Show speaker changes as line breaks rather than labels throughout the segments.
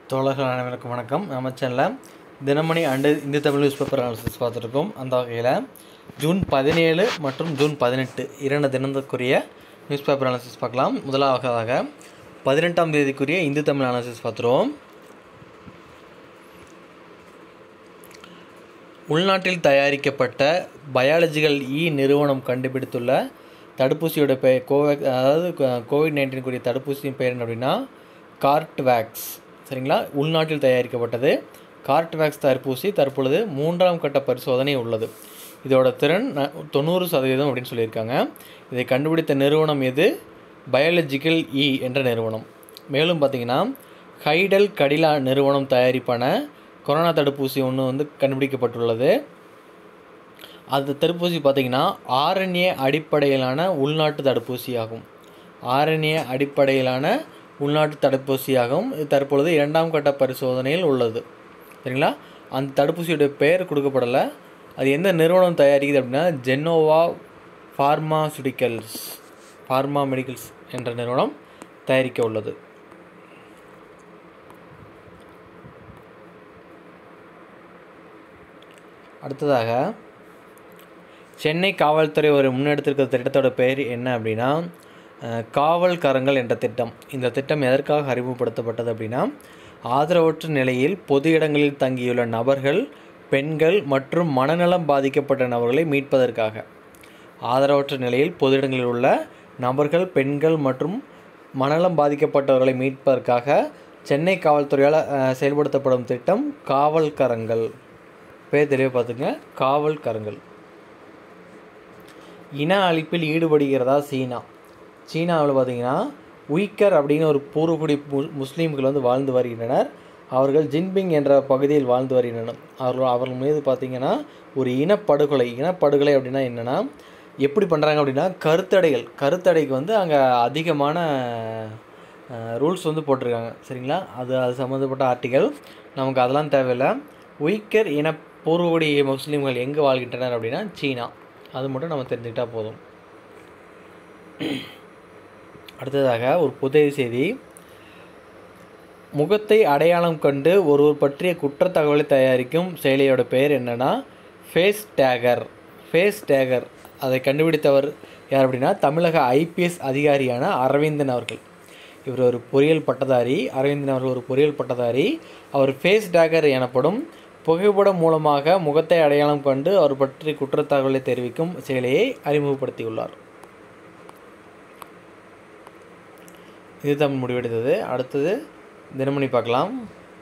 தோழர்கள் அனைவருக்கும் வணக்கம் நம்ம சேனலில் Dinamani and Hindu Tamil news paper analysis பார்த்துருக்கோம் அந்த வகையில் ஜூன் பதினேழு மற்றும் ஜூன் பதினெட்டு இரண்டு தினத்துக்குரிய நியூஸ் பேப்பர் அனாலிசிஸ் பார்க்கலாம் முதலாவதாக பதினெட்டாம் தேதிக்குரிய இந்து தமிழ் அனாலிசிஸ் பார்த்துருவோம் உள்நாட்டில் தயாரிக்கப்பட்ட பயாலஜிக்கல் இ நிறுவனம் கண்டுபிடித்துள்ள தடுப்பூசியோட பெயர் கோவேக் அதாவது கோவிட் நைன்டீன் கூடிய தடுப்பூசியின் பெயர் என்ன அப்படின்னா கார்ட்வேக்ஸ் சரிங்களா உள்நாட்டில் தயாரிக்கப்பட்டது கார்ட்வேக்ஸ் தடுப்பூசி தற்பொழுது மூன்றாம் கட்ட பரிசோதனை உள்ளது இதோட திறன் ந- தொண்ணூறு சதவீதம் அப்படின்னு சொல்லியிருக்காங்க இதை கண்டுபிடித்த நிறுவனம் எது பயாலஜிக்கல் இ என்ற நிறுவனம் மேலும் பார்த்தீங்கன்னா ஹைடல் கடிலா நிறுவனம் தயாரிப்பான கொரோனா தடுப்பூசி ஒன்று வந்து கண்டுபிடிக்கப்பட்டுள்ளது அது தடுப்பூசி பார்த்திங்கன்னா ஆர்என்ஏ அடிப்படையிலான உள்நாட்டு தடுப்பூசி ஆகும் ஆர்என்ஏ அடிப்படையிலான உள்நாட்டு தடுப்பூசியாகும் இது தற்பொழுது இரண்டாம் கட்ட பரிசோதனையில் உள்ளது சரிங்களா அந்த தடுப்பூசியோட பெயர் கொடுக்கப்படலை அது எந்த நிறுவனம் தயாரிக்குது அப்படின்னா ஜெனோவா ஃபார்மாசூட்டிக்கல்ஸ் ஃபார்மா மெடிக்கல்ஸ் என்ற நிறுவனம் தயாரிக்க உள்ளது அடுத்ததாக சென்னை காவல்துறை ஒரு முன்னெடுத்திருக்கிற திட்டத்தோட பெயர் என்ன அப்படின்னா அஹ், காவல் கரங்கள் என்ற திட்டம் இந்த திட்டம் எதற்காக அறிமுகப்படுத்தப்பட்டது அப்படின்னா ஆதரவற்ற நிலையில் பொது இடங்களில் தங்கியுள்ள நபர்கள் பெண்கள் மற்றும் மனநலம் பாதிக்கப்பட்ட நபர்களை மீட்பதற்காக ஆதரவற்ற நிலையில் பொது இடங்களில் உள்ள நபர்கள் பெண்கள் மற்றும் மனநலம் பாதிக்கப்பட்டவர்களை மீட்பதற்காக சென்னை காவல்துறையால் அஹ், செயல்படுத்தப்படும் திட்டம் காவல் கரங்கள் பேர் தெளிவாக பார்த்துங்க காவல் கரங்கள் இன அழிப்பில் ஈடுபடுகிறதா சீனா சீனாவில் பார்த்தீங்கன்னா உய்கர் அப்படின்னு ஒரு பூர்வகுடி மு- முஸ்லீம்கள் வந்து வாழ்ந்து வருகின்றனர் அவர்கள் ஜின்பிங் என்ற பகுதியில் வாழ்ந்து வருகின்றனர் அவர்கள் அவர்கள் மீது பார்த்தீங்கன்னா ஒரு இனப்படுகொலை இனப்படுகொலை அப்படின்னா என்னென்னா எப்படி பண்ணுறாங்க அப்படின்னா கருத்தடைகள் கருத்தடைக்கு வந்து அங்கே அதிகமான ரூல்ஸ் வந்து போட்டிருக்காங்க சரிங்களா அது அது சம்மந்தப்பட்ட ஆர்டிகல் நமக்கு அதெல்லாம் தேவையில்லை உய்கர் இன பூர்வகுடி முஸ்லீம்கள் எங்கே வாழ்கின்றனர் அப்படின்னா சீனா அது மட்டும் நம்ம தெரிஞ்சுக்கிட்டால் போதும் அடுத்ததாக ஒரு புதிய செய்தி முகத்தை அடையாளம் கண்டு ஒருவர் பற்றிய குற்றத் தகவலை தயாரிக்கும் செயலியோட பெயர் என்னன்னா ஃபேஸ் டேகர் ஃபேஸ் டேகர் அதை கண்டுபிடித்தவர் யார் அப்படின்னா தமிழக ஐபிஎஸ் அதிகாரியான அரவிந்தன் அவர்கள் இவர் ஒரு பொறியியல் பட்டதாரி அரவிந்தன் அவர்கள் ஒரு பொறியியல் பட்டதாரி அவர் ஃபேஸ் டேகர் எனப்படும் புகைப்படம் மூலமாக முகத்தை அடையாளம் கண்டு அவர் பற்றி குற்றத் தகவலை தெரிவிக்கும் செயலியை அறிமுகப்படுத்தியுள்ளார் இது தமிழ் முடிவெடுத்தது அடுத்தது தினமணி பார்க்கலாம்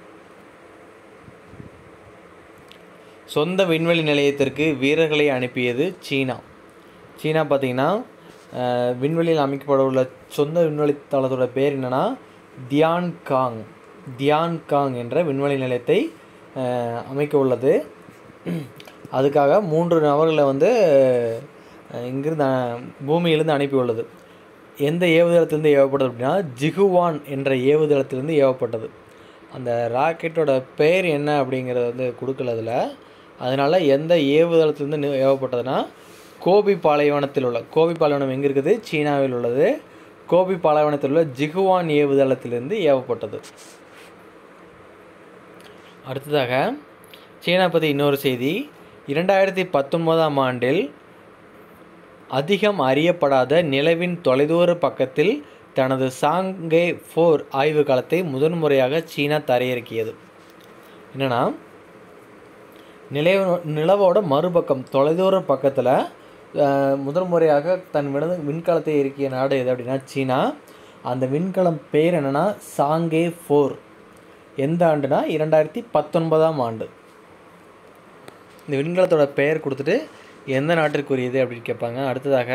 சொந்த விண்வெளி நிலையத்திற்கு வீரர்களை அனுப்பியது சீனா சீனா பார்த்தீங்கன்னா அஹ், விண்வெளியில் அமைக்கப்பட உள்ள சொந்த விண்வெளி தளத்தோட பேர் என்னன்னா தியான் காங் தியான் காங் என்ற விண்வெளி நிலையத்தை அஹ், அமைக்க உள்ளது அதுக்காக மூன்று நபர்களை வந்து அஹ், இங்கிருந்து அஹ், பூமியிலிருந்து அனுப்பி உள்ளது எந்த ஏவுதளத்திலிருந்து ஏவப்பட்டது அப்படின்னா ஜிகுவான் என்ற ஏவுதளத்திலிருந்து ஏவப்பட்டது அந்த ராக்கெட்டோட பெயர் என்ன அப்படிங்கிறத வந்து கொடுக்கல அதில் அதனால் எந்த ஏவுதளத்திலிருந்து நி- ஏவப்பட்டதுன்னா கோபி பாலைவனத்தில் உள்ள கோபி பாலைவனம் எங்கே இருக்குது சீனாவில் உள்ளது கோபி பாலைவனத்தில் உள்ள ஜிகுவான் ஏவுதளத்திலிருந்து ஏவப்பட்டது அடுத்ததாக சீனா பற்றி இன்னொரு செய்தி இரண்டாயிரத்தி பத்தொன்பதாம் ஆண்டில் அதிகம் அறியப்படாத நிலவின் தொலைதூர பக்கத்தில் தனது சாங்கே ஃபோர் ஆய்வு காலத்தை முதன்முறையாக சீனா தரையிறக்கியது என்னன்னா நிலவ நிலவோட மறுபக்கம் தொலைதூர பக்கத்தில் முதல் முறையாக தன் விட விண்கலத்தை இறக்கிய நாடு எது அப்படின்னா சீனா அந்த விண்கலம் பேர் என்னன்னா சாங்கே ஃபோர் எந்த ஆண்டுனா இரண்டாயிரத்தி பத்தொன்பதாம் ஆண்டு இந்த விண்கலத்தோட பெயர் கொடுத்துட்டு எந்த நாட்டிற்குரியது அப்படின்னு கேட்பாங்க அடுத்ததாக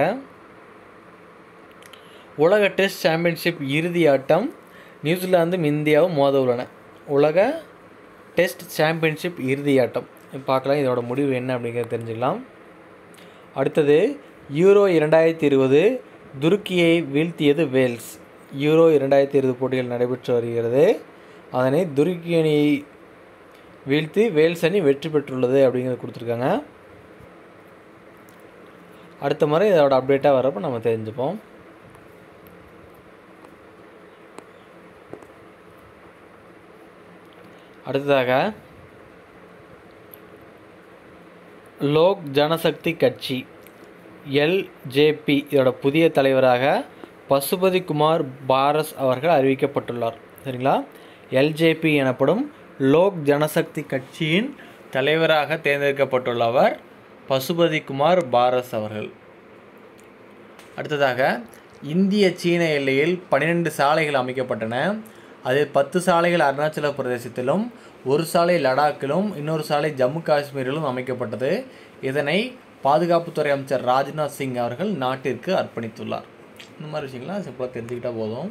உலக டெஸ்ட் சாம்பியன்ஷிப் இறுதி ஆட்டம் நியூசிலாந்தும் இந்தியாவும் மோத உள்ளன உலக டெஸ்ட் சாம்பியன்ஷிப் இறுதி ஆட்டம் பார்க்கலாம் இதோட முடிவு என்ன அப்படிங்கிறத தெரிஞ்சுக்கலாம் அடுத்தது யூரோ இரண்டாயிரத்தி இருபது துருக்கியை வீழ்த்தியது வேல்ஸ் யூரோ இரண்டாயிரத்தி இருபது போட்டிகள் நடைபெற்று வருகிறது அதனை துருக்கி அணியை வீழ்த்தி வேல்ஸ் அணி வெற்றி பெற்றுள்ளது அப்படிங்கிறத கொடுத்துருக்காங்க அடுத்த முறை இதோட அப்டேட்டாக வரப்போ நம்ம தெரிஞ்சுப்போம் அடுத்ததாக லோக் ஜனசக்தி கட்சி எல்ஜேபி இதோட புதிய தலைவராக பசுபதி குமார் பாரஸ் அவர்கள் அறிவிக்கப்பட்டுள்ளார் சரிங்களா எல்ஜேபி எனப்படும் லோக் ஜனசக்தி கட்சியின் தலைவராக தேர்ந்தெடுக்கப்பட்டுள்ளவர் பசுபதி குமார் பாரஸ் அவர்கள் அடுத்ததாக இந்திய சீன எல்லையில் பன்னிரெண்டு சாலைகள் அமைக்கப்பட்டன அதில் பத்து சாலைகள் அருணாச்சல பிரதேசத்திலும் ஒரு சாலை லடாக்கிலும் இன்னொரு சாலை ஜம்மு காஷ்மீரிலும் அமைக்கப்பட்டது இதனை பாதுகாப்புத்துறை அமைச்சர் ராஜ்நாத் சிங் அவர்கள் நாட்டிற்கு அர்ப்பணித்துள்ளார் இந்த மாதிரி விஷயங்கள்லாம் சிம்பிளாக தெரிஞ்சுக்கிட்டால் போதும்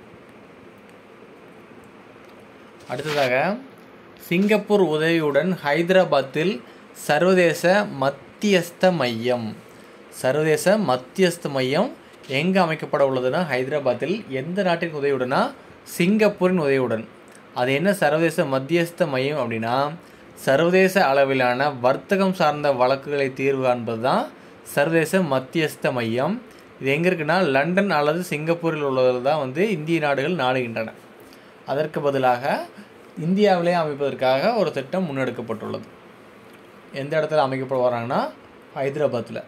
அடுத்ததாக சிங்கப்பூர் உதவியுடன் ஹைதராபாத்தில் சர்வதேச மத்தியஸ்த மையம் சர்வதேச மத்தியஸ்த மையம் எங்கே அமைக்கப்பட உள்ளதுன்னா ஹைதராபாத்தில் எந்த நாட்டின் உதவியுடனா சிங்கப்பூரின் உதவியுடன் அது என்ன சர்வதேச மத்தியஸ்த மையம் அப்படின்னா சர்வதேச அளவிலான வர்த்தகம் சார்ந்த வழக்குகளை தீர்வு காண்பது தான் சர்வதேச மத்தியஸ்த மையம் இது எங்கே இருக்குன்னா லண்டன் அல்லது சிங்கப்பூரில் உள்ளதில் தான் வந்து இந்திய நாடுகள் நாடுகின்றன அதற்கு பதிலாக இந்தியாவிலே அமைப்பதற்காக ஒரு திட்டம் முன்னெடுக்கப்பட்டுள்ளது எந்த இடத்துல அமைக்கப்பட வராங்கன்னா ஹைதராபாத்தில்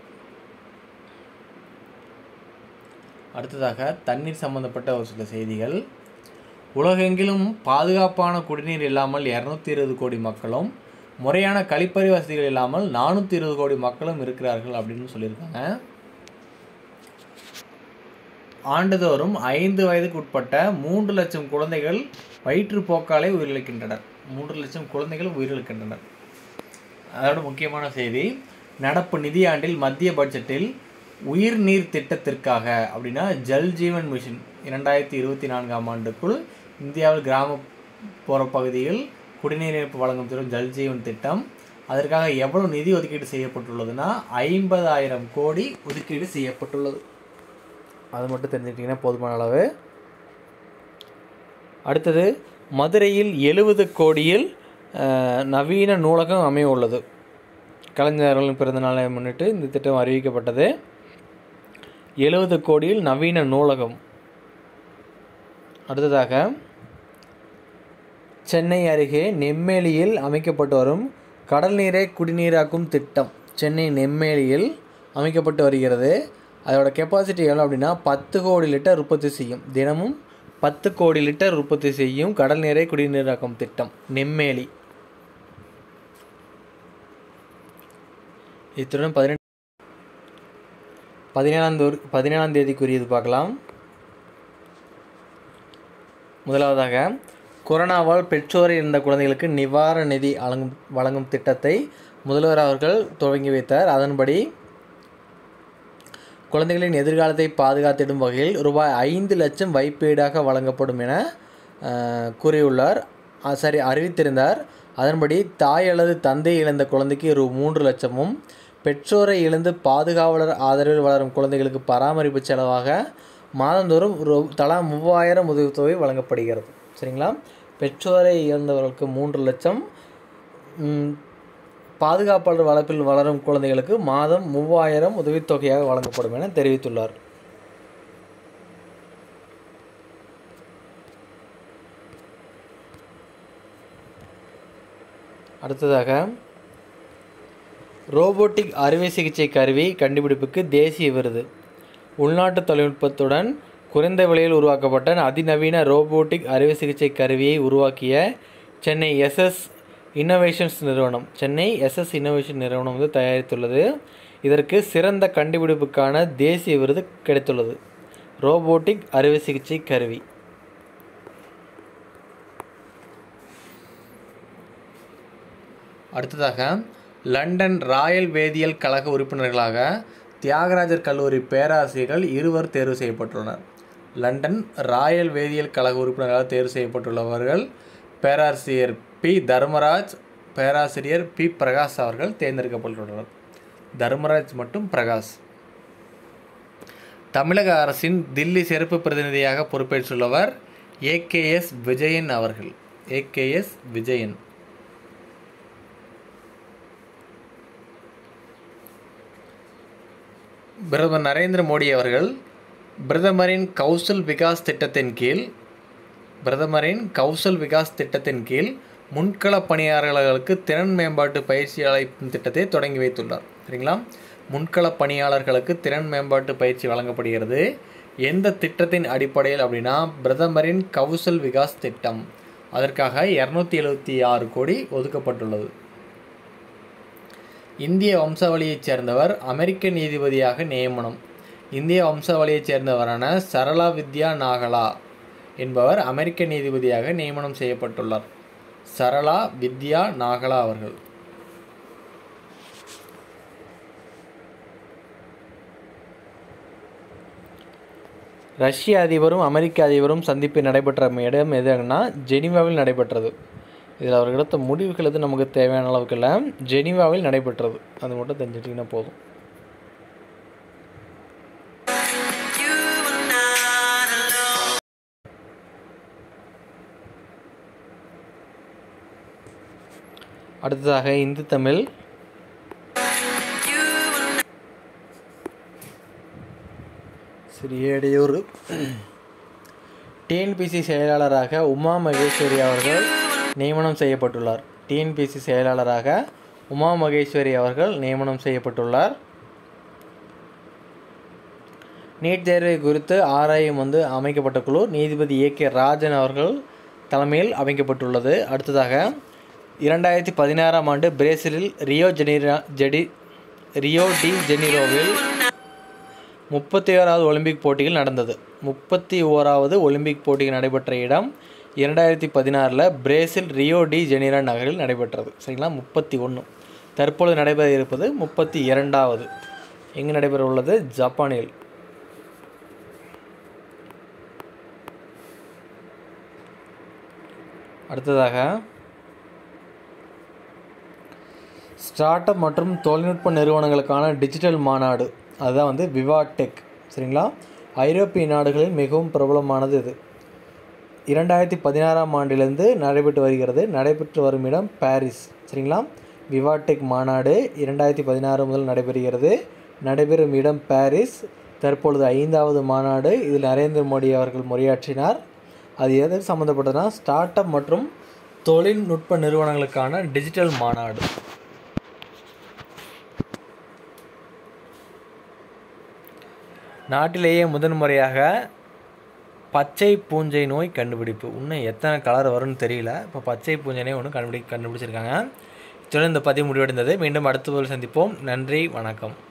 அடுத்ததாக தண்ணீர் சம்பந்தப்பட்ட ஒரு சில செய்திகள் உலகெங்கிலும் பாதுகாப்பான குடிநீர் இல்லாமல் இரநூத்தி இருபது கோடி மக்களும் முறையான கழிப்பறை வசதிகள் இல்லாமல் நானூற்றி இருபது கோடி மக்களும் இருக்கிறார்கள் அப்படின்னு சொல்லியிருக்காங்க ஆண்டுதோறும் ஐந்து வயதுக்கு உட்பட்ட மூன்று லட்சம் குழந்தைகள் வயிற்றுப்போக்காலே உயிரிழக்கின்றனர் மூன்று லட்சம் குழந்தைகள் உயிரிழக்கின்றனர் அதோட முக்கியமான செய்தி நடப்பு நிதியாண்டில் மத்திய பட்ஜெட்டில் உயிர்நீர் திட்டத்திற்காக அப்படின்னா ஜல் ஜீவன் மிஷன் இரண்டாயிரத்தி இருபத்தி நான்காம் ஆண்டுக்குள் இந்தியாவில் கிராமப்புற பகுதியில் குடிநீர் இணைப்பு வழங்கும் திட்டம் ஜல் ஜீவன் திட்டம் அதற்காக எவ்வளவு நிதி ஒதுக்கீடு செய்யப்பட்டுள்ளதுன்னா ஐம்பதாயிரம் கோடி ஒதுக்கீடு செய்யப்பட்டுள்ளது அது மட்டும் தெரிஞ்சுக்கிட்டிங்கன்னா போதுமான அளவு அடுத்தது மதுரையில் எழுபது கோடியில் அஹ், நவீன நூலகம் அமைய உள்ளது கலைஞர்களின் பிறந்தநாளை முன்னிட்டு இந்த திட்டம் அறிவிக்கப்பட்டது எழுபது கோடியில் நவீன நூலகம் அடுத்ததாக சென்னை அருகே நெம்மேலியில் அமைக்கப்பட்டு வரும் கடல் நீரை குடிநீராக்கும் திட்டம் சென்னை நெம்மேலியில் அமைக்கப்பட்டு வருகிறது அதோட கெப்பாசிட்டி எவ்வளோ அப்படின்னா பத்து கோடி லிட்டர் உற்பத்தி செய்யும் தினமும் பத்து கோடி லிட்டர் உற்பத்தி செய்யும் கடல் நீரை குடிநீராக்கும் திட்டம் நெம்மேலி இத்துடன் பதினெட்டு பதினேழாம் தோர் பதினேழாம் தேதிக்குரியது பார்க்கலாம் முதலாவதாக கொரோனாவால் பெற்றோரை இருந்த குழந்தைகளுக்கு நிவாரண நிதி வழங்கும் வழங்கும் திட்டத்தை முதல்வர் அவர்கள் துவங்கி வைத்தார் அதன்படி குழந்தைகளின் எதிர்காலத்தை பாதுகாத்திடும் வகையில் ரூபாய் ஐந்து லட்சம் வைப்பீடாக வழங்கப்படும் என அஹ், கூறியுள்ளார் அஹ், சரி அறிவித்திருந்தார் அதன்படி தாய் அல்லது தந்தை இழந்த குழந்தைக்கு ரூ மூன்று லட்சமும் பெற்றோரை இழந்து பாதுகாவலர் ஆதரவில் வளரும் குழந்தைகளுக்கு பராமரிப்பு செலவாக மாதந்தோறும் ரூ தலா மூவாயிரம் உதவித்தொகை வழங்கப்படுகிறது சரிங்களா பெற்றோரை இழந்தவர்களுக்கு மூன்று லட்சம் ம், பாதுகாப்பாளர் வளர்ப்பில் வளரும் குழந்தைகளுக்கு மாதம் மூவாயிரம் உதவித்தொகையாக வழங்கப்படும் என தெரிவித்துள்ளார் அடுத்ததாக ரோபோட்டிக் அறுவை சிகிச்சை கருவி கண்டுபிடிப்புக்கு தேசிய விருது உள்நாட்டு தொழில்நுட்பத்துடன் குறைந்த விலையில் உருவாக்கப்பட்ட அதிநவீன ரோபோட்டிக் அறுவை சிகிச்சை கருவியை உருவாக்கிய சென்னை எஸ்எஸ் இன்னோவேஷன்ஸ் நிறுவனம் சென்னை எஸ்எஸ் இன்னோவேஷன் நிறுவனம் வந்து தயாரித்துள்ளது இதற்கு சிறந்த கண்டுபிடிப்புக்கான தேசிய விருது கிடைத்துள்ளது ரோபோட்டிக் அறுவை சிகிச்சை கருவி அடுத்ததாக லண்டன் ராயல் வேதியியல் கழக உறுப்பினர்களாக தியாகராஜர் கல்லூரி பேராசிரியர்கள் இருவர் தேர்வு செய்யப்பட்டுள்ளனர் லண்டன் ராயல் வேதியியல் கழக உறுப்பினர்களாக தேர்வு செய்யப்பட்டுள்ளவர்கள் பேராசிரியர் பி தர்மராஜ் பேராசிரியர் பி பிரகாஷ் அவர்கள் தேர்ந்தெடுக்கப்பட்டுள்ளனர் தர்மராஜ் மற்றும் பிரகாஷ் தமிழக அரசின் தில்லி சிறப்பு பிரதிநிதியாக பொறுப்பேற்றுள்ளவர் ஏகேஎஸ் விஜயன் அவர்கள் ஏகேஎஸ் விஜயன் பிரதமர் நரேந்திர மோடி அவர்கள் பிரதமரின் கௌசல் விகாஸ் திட்டத்தின் கீழ் பிரதமரின் கௌசல் விகாஸ் திட்டத்தின் கீழ் முன்கள பணியாளர்களுக்கு திறன் மேம்பாட்டு பயிற்சி அளிக்கும் திட்டத்தை தொடங்கி வைத்துள்ளார் சரிங்களா முன்கள பணியாளர்களுக்கு திறன் மேம்பாட்டு பயிற்சி வழங்கப்படுகிறது எந்த திட்டத்தின் அடிப்படையில் அப்படின்னா பிரதமரின் கவுசல் விகாஸ் திட்டம் அதற்காக இரநூத்தி எழுபத்தி ஆறு கோடி ஒதுக்கப்பட்டுள்ளது இந்திய வம்சாவளியைச் சேர்ந்தவர் அமெரிக்க நீதிபதியாக நியமனம் இந்திய வம்சாவளியைச் சேர்ந்தவரான சரளா வித்யா நாகலா என்பவர் அமெரிக்க நீதிபதியாக நியமனம் செய்யப்பட்டுள்ளார் சரளா வித்யா நாகலா அவர்கள் ரஷ்ய அதிபரும் அமெரிக்க அதிபரும் சந்திப்பு நடைபெற்ற இடம் எதுன்னா ஜெனீவாவில் நடைபெற்றது இதில் அவர் எடுத்த முடிவுகள் எது நமக்கு தேவையான அளவுக்கு இல்லை ஜெனீவாவில் நடைபெற்றது அது மட்டும் தெரிஞ்சுட்டிங்கன்னா போதும் அடுத்ததாக இந்து தமிழ் சிறிய இடையூறு டிஎன்பிசி செயலாளராக உமா மகேஸ்வரி அவர்கள் நியமனம் செய்யப்பட்டுள்ளார் டிஎன்பிசி செயலாளராக உமா மகேஸ்வரி அவர்கள் நியமனம் செய்யப்பட்டுள்ளார் நீட் தேர்வை குறித்து ஆராயும் வந்து அமைக்கப்பட்ட குழு நீதிபதி ஏ கே ராஜன் அவர்கள் தலைமையில் அமைக்கப்பட்டுள்ளது அடுத்ததாக இரண்டாயிரத்தி பதினாறாம் ஆண்டு பிரேசிலில் ரியோ ஜெனிரா ஜெடி ரியோ டி ஜெனிரோவில் முப்பத்தி ஓராவது ஒலிம்பிக் போட்டிகள் நடந்தது முப்பத்தி ஓராவது ஒலிம்பிக் போட்டிகள் நடைபெற்ற இடம் இரண்டாயிரத்தி பதினாறில் பிரேசில் ரியோ டி ஜெனிரா நகரில் நடைபெற்றது சரிங்களா முப்பத்தி ஒன்று தற்பொழுது நடைபெற இருப்பது முப்பத்தி இரண்டாவது எங்கே நடைபெற உள்ளது ஜப்பானில் அடுத்ததாக ஸ்டார்ட் அப் மற்றும் தொழில்நுட்ப நிறுவனங்களுக்கான டிஜிட்டல் மாநாடு அதுதான் வந்து விவாடெக் சரிங்களா ஐரோப்பிய நாடுகளில் மிகவும் பிரபலமானது இது இரண்டாயிரத்தி பதினாறாம் ஆண்டிலிருந்து நடைபெற்று வருகிறது நடைபெற்று வரும் இடம் பாரிஸ் சரிங்களா விவாடெக் மாநாடு இரண்டாயிரத்தி பதினாறு முதல் நடைபெறுகிறது நடைபெறும் இடம் பாரிஸ் தற்பொழுது ஐந்தாவது மாநாடு இதில் நரேந்திர மோடி அவர்கள் உரையாற்றினார் அது எதுக்கு சம்மந்தப்பட்டதுன்னா ஸ்டார்ட் அப் மற்றும் தொழில்நுட்ப நிறுவனங்களுக்கான டிஜிட்டல் மாநாடு நாட்டிலேயே முதன்முறையாக பச்சை பூஞ்சை நோய் கண்டுபிடிப்பு இன்னும் எத்தனை கலர் வரும்னு தெரியல இப்போ பச்சை பூஞ்சை நோய் ஒன்று கண்டுபிடி கண்டுபிடிச்சிருக்காங்க இத்துடன் இந்த பதிவு முடிவடைந்தது மீண்டும் அடுத்த பதில் சந்திப்போம் நன்றி வணக்கம்